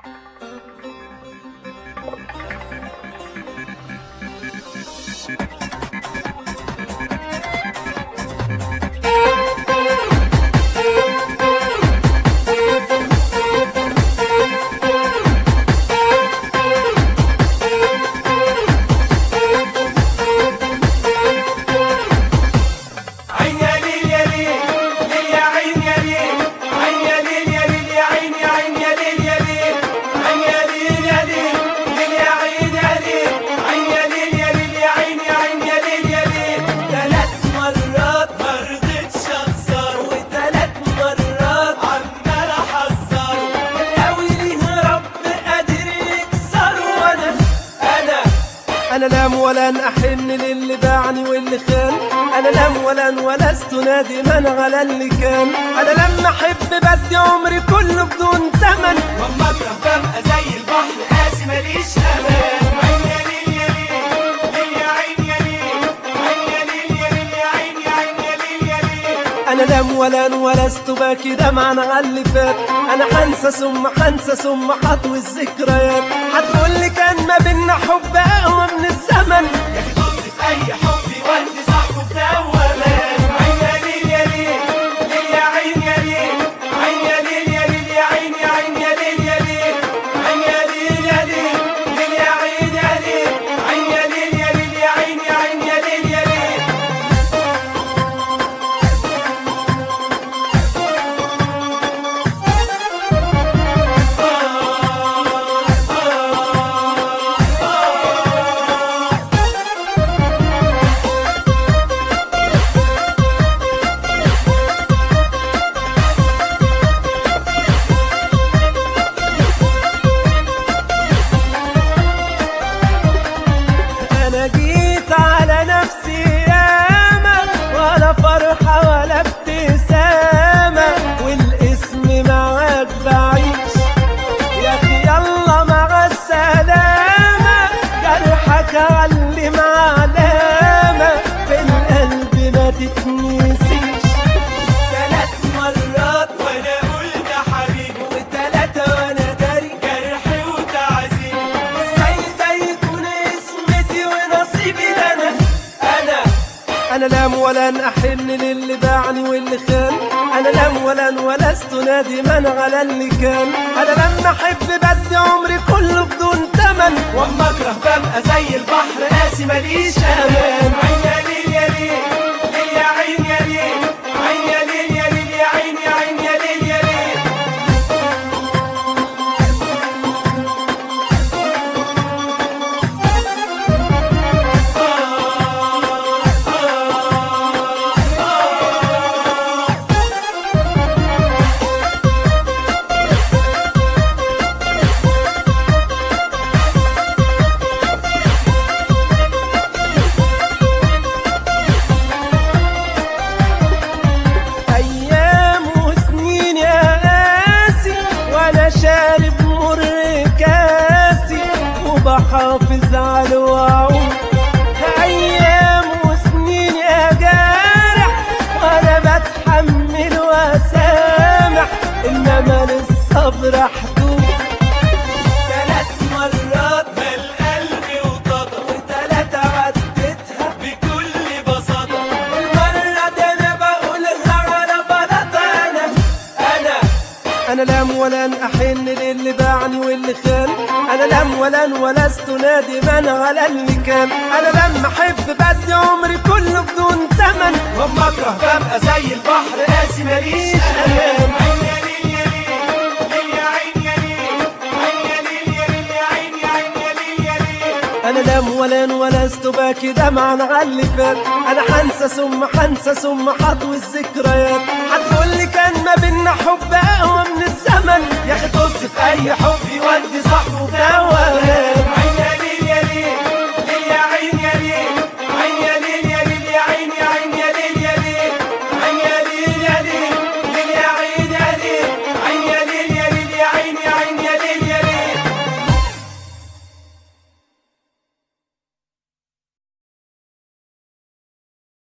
عين يا ليل يا ليل ليل يا عين يا ليل عين يا ليل يا ليل يا عين يا عين يا ليل يا ليل عين يا ليل يا ليل ليل يا عين يا ليل عين يا ليل يا ليل يا عين يا عين يا ليل يا ليل ثلاث مرات ما رضيتش اخسر وثلاث مرات عمال احذر القوي ليه رب قادر يكسر وانا انا انا لام ولا احن للي باعني واللي خان انا لام ولا ولست نادما على اللي كان انا لما احب بدي عمري كله بدون ثمن واما اكره ببقى زي البحر قاسي ماليش امان عين يا ليل يا ليل ليل يا عين يا ليل عين يا ليل يا ليل يا عين يا عين يا ليل يا ليل انا لام ولا ولست باكي دمعا على اللي فات انا حنسى ثم حنسى ثم حطوي الذكريات هتقول لي كان ما بينا حب اقوى من الزمن يا اخي طز في اي حب يودي صاحبه في دوامات عين يا ليل يا ليل ليل يا عين يا ليل عين يا ليل يا ليل يا عين يا عين يا ليل يا ليل عين يا ليل يا ليل ليل يا عين يا ليل عين يا ليل يا ليل يا عين يا عين يا ليل يا ليل انا جيت على نفسي ياما ولا فرحة ولا ابتسامة والاسم معاك بعيش يا اخي يلا مع السلامة جرحك علم علامة في القلب ما تتنسيش ثلاث مرات وانا قلت حبيبي وتلاتة وانا داري جرحي وتعذيبي ازاي ده يكون اسمتي ونصيبي ده انا انا انا لام ولا احن للي باعني واللي خان انا لام ولا ولست نادما على اللي كان انا لما احب بدي عمري كله بدون ثمن واما اكره ببقى زي البحر قاسي ماليش امان عين يا ليل يا ليل ليل يا عين يا ليل عين يا ليل يا ليل يا عين يا عين يا ليل يا ليل ايام وسنين يا قاسي وانا شارب مر كاسي وبحافظ على الوعود ايام وسنين يا جارح وانا بتحمل واسامح انما للصبر حدود ثلاث مرات ما القلب وططا وتلاتة عدتها بكل بساطة المرة دي انا بقولها على بلاطة انا انا انا لام ولا احن للي باعني واللي خان انا لام ولا ولست نادما على اللي كان انا لما احب بدي عمري كله بدون ثمن واما اكره ببقى زي البحر قاسي ماليش امان عين يا ليل يا ليل ليل يا عين يا ليل عين يا ليل يا ليل يا عين يا عين يا ليل يا ليل انا لام ولا ولست باكي دمعا على اللي فات انا حنسى ثم حنسى ثم حطوي الذكريات هتقول لي كان ما بينا حب اقوى من الزمن يا اخي طز في اي حب يودي صاحبه في